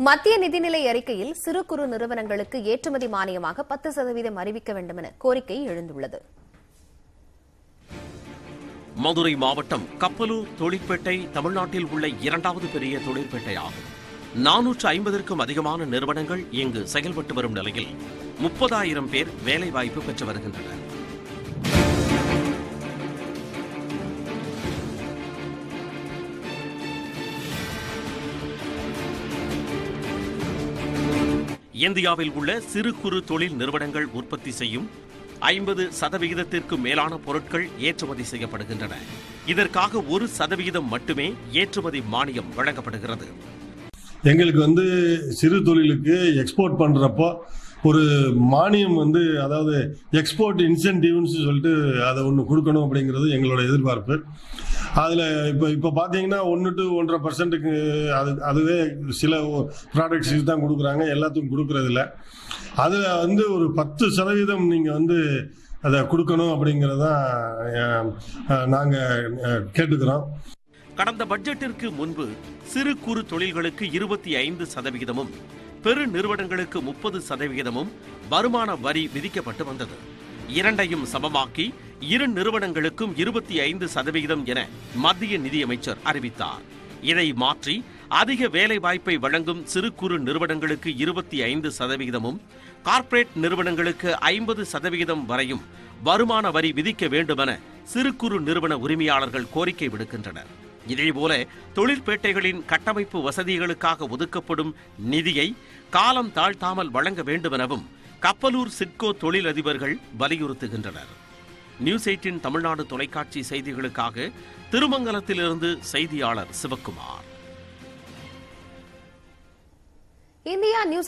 மத்திய நிதிநிலை அறிக்கையில் சிறு குறு நிறுவனங்களுக்கு ஏற்றுமதி மானியமாக பத்து சதவீதம் அறிவிக்க வேண்டும் என கோரிக்கை எழுந்துள்ளது மதுரை மாவட்டம் கப்பலூர் தொழிற்பேட்டை தமிழ்நாட்டில் உள்ள இரண்டாவது பெரிய தொழிற்பேட்டையாகும் நானூற்று ஐம்பதற்கும் அதிகமான நிறுவனங்கள் இங்கு செயல்பட்டு வரும் நிலையில் முப்பதாயிரம் பேர் வேலைவாய்ப்பு பெற்று வருகின்றனர் இந்தியாவில் உள்ள சிறு குறு தொழில் நிறுவனங்கள் உற்பத்தி செய்யும் ஐம்பது சதவிகிதத்திற்கு மேலான பொருட்கள் ஏற்றுமதி செய்யப்படுகின்றன இதற்காக ஒரு சதவிகிதம் மட்டுமே ஏற்றுமதி மானியம் வழங்கப்படுகிறது எங்களுக்கு வந்து சிறு தொழிலுக்கு எக்ஸ்போர்ட் பண்ணுறப்போ ஒரு மானியம் வந்து அதாவது எக்ஸ்போர்ட் இன்சென்டிவ்னு சொல்லிட்டு அதை ஒன்று கொடுக்கணும் அப்படிங்கிறது எங்களோட எதிர்பார்ப்பு அதில் இப்போ இப்போ பார்த்தீங்கன்னா ஒன்று டு ஒன்றரை பர்சன்ட்டுக்கு அது அதுவே சில ப்ராடக்ட்ஸுக்கு தான் கொடுக்குறாங்க எல்லாத்துக்கும் கொடுக்குறதில்ல அதில் வந்து ஒரு பத்து சதவீதம் நீங்கள் வந்து அதை கொடுக்கணும் அப்படிங்கிறதான் நாங்கள் கேட்டுக்கிறோம் கடந்த பட்ஜெட்டிற்கு முன்பு சிறு குறு தொழில்களுக்கு இருபத்தி ஐந்து சதவிகிதமும் பெரு நிறுவனங்களுக்கு முப்பது சதவிகிதமும் வருமான வரி விதிக்கப்பட்டு வந்தது இரண்டையும் சமமாக்கி இரு நிறுவனங்களுக்கும் இருபத்தி ஐந்து சதவிகிதம் என மத்திய நிதியமைச்சர் அறிவித்தார் இதை மாற்றி அதிக வேலை வாய்ப்பை வழங்கும் சிறு குறு நிறுவனங்களுக்கு இருபத்தி ஐந்து சதவிகிதமும் கார்ப்பரேட் நிறுவனங்களுக்கு ஐம்பது சதவிகிதம் வரையும் வருமான வரி விதிக்க வேண்டுமென சிறு குறு நிறுவன உரிமையாளர்கள் கோரிக்கை விடுக்கின்றனர் இதேபோல தொழிற்பேட்டைகளின் கட்டமைப்பு வசதிகளுக்காக ஒதுக்கப்படும் நிதியை காலம் தாழ்த்தாமல் வழங்க வேண்டுமெனவும் கப்பலூர் சிட்கோ தொழிலதிபர்கள் வலியுறுத்துகின்றனர் நியூஸ் எயிட்டின் தமிழ்நாடு தொலைக்காட்சி செய்திகளுக்காக திருமங்கலத்திலிருந்து செய்தியாளர் சிவக்குமார் இந்தியா நியூஸ்